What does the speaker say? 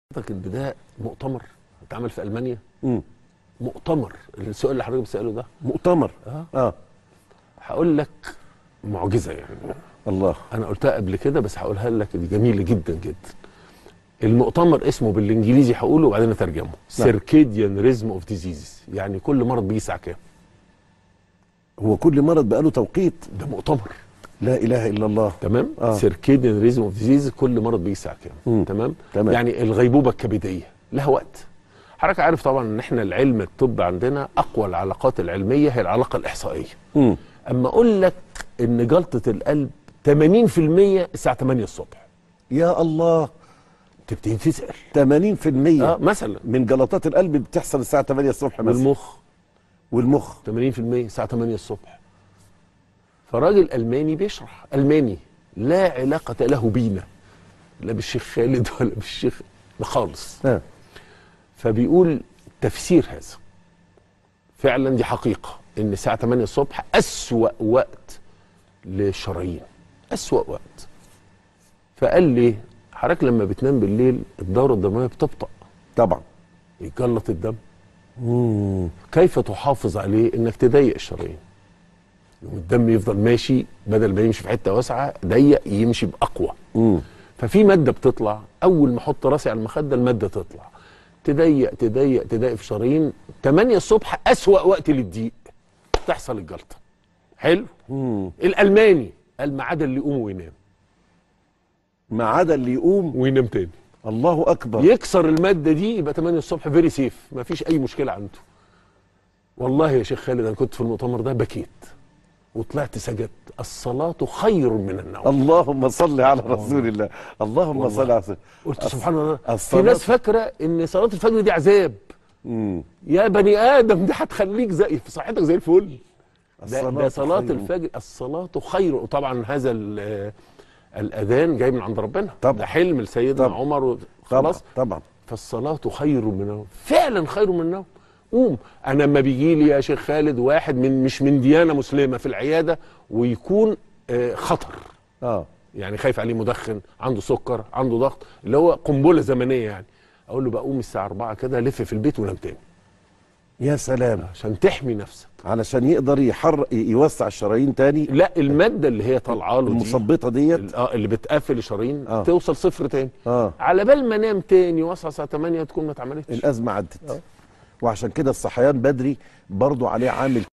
حضرتك البدايه مؤتمر اتعمل في المانيا مم. مؤتمر السؤال اللي حضرتك بتساله ده مؤتمر اه اه هقول لك معجزه يعني الله انا قلتها قبل كده بس هقولها لك دي جميله جدا جدا المؤتمر اسمه بالانجليزي هقوله وبعدين اترجمه سيركيديان ريزم اوف ديزيزز يعني كل مرض بيجي الساعه كام هو كل مرض بقى له توقيت ده مؤتمر لا اله الا الله تمام آه. سيركيديان ريزم اوف ديزيز كل مرض بيجي الساعه كام مم. تمام تمام. يعني الغيبوبه الكبديه لها وقت حضرتك عارف طبعا ان احنا العلم الطب عندنا اقوى العلاقات العلميه هي العلاقه الاحصائيه مم. اما اقول لك ان جلطه القلب 80% الساعه 8 الصبح يا الله تبتدي تسال 80% اه مثلا من جلطات القلب بتحصل الساعه 8 الصبح مثلا والمخ والمخ 80% الساعه 8 الصبح فراجل الماني بيشرح الماني لا علاقه له بينا لا بالشيخ خالد ولا بالشيخ خالص آه. فبيقول تفسير هذا فعلا دي حقيقه ان الساعه 8 الصبح اسوا وقت للشرايين اسوا وقت فقال لي حضرتك لما بتنام بالليل الدوره الدمويه بتبطأ طبعا يجلط الدم مم. كيف تحافظ عليه انك تضيق الشرايين والدم يفضل ماشي بدل ما يمشي في حته واسعه ضيق يمشي باقوى مم. ففي ماده بتطلع اول ما احط راسي على المخده الماده تطلع تضيق تضيق تضيق في شرايين 8 الصبح اسوا وقت للضيق تحصل الجلطه حلو مم. الالماني قال ما عدا اللي يقوم وينام ما عدا اللي يقوم وينام تاني الله اكبر يكسر الماده دي يبقى 8 الصبح فيري سيف ما فيش اي مشكله عنده والله يا شيخ خالد انا كنت في المؤتمر ده بكيت وطلعت سجدت الصلاه خير من النوم اللهم صل على رسول الله اللهم والله. صل على رسول قلت الص- سبحان الله في الصلاة- ناس فاكره ان صلاه الفجر دي عذاب مم. يا بني ادم دي هتخليك زي في صحتك زي الفل ده, ده الصلاة صلاه خير. الفجر الصلاه خير وطبعا هذا ال- الاذان جاي من عند ربنا طبعا. ده حلم لسيدنا طبعا. عمر و- طبعا خلاص طبعا فالصلاة خير من النوم فعلا خير من النوم قوم انا لما بيجي لي يا شيخ خالد واحد من مش من ديانة مسلمة في العيادة ويكون آه، خطر اه يعني خايف عليه مدخن عنده سكر عنده ضغط اللي هو قنبلة زمنية يعني اقول له بقوم الساعة 4 كده لف في البيت ونام تاني يا سلام عشان تحمي نفسك علشان يقدر يحر يوسع الشرايين تاني لا المادة اللي هي طالعه له دي المثبطه ديت ال- اه اللي بتقفل الشرايين آه. توصل صفر تاني اه على بال ما انام تاني واصحى الساعة 8 تكون ما اتعملتش الازمه عدت وعشان كده الصحيان بدري برضو عليه عامل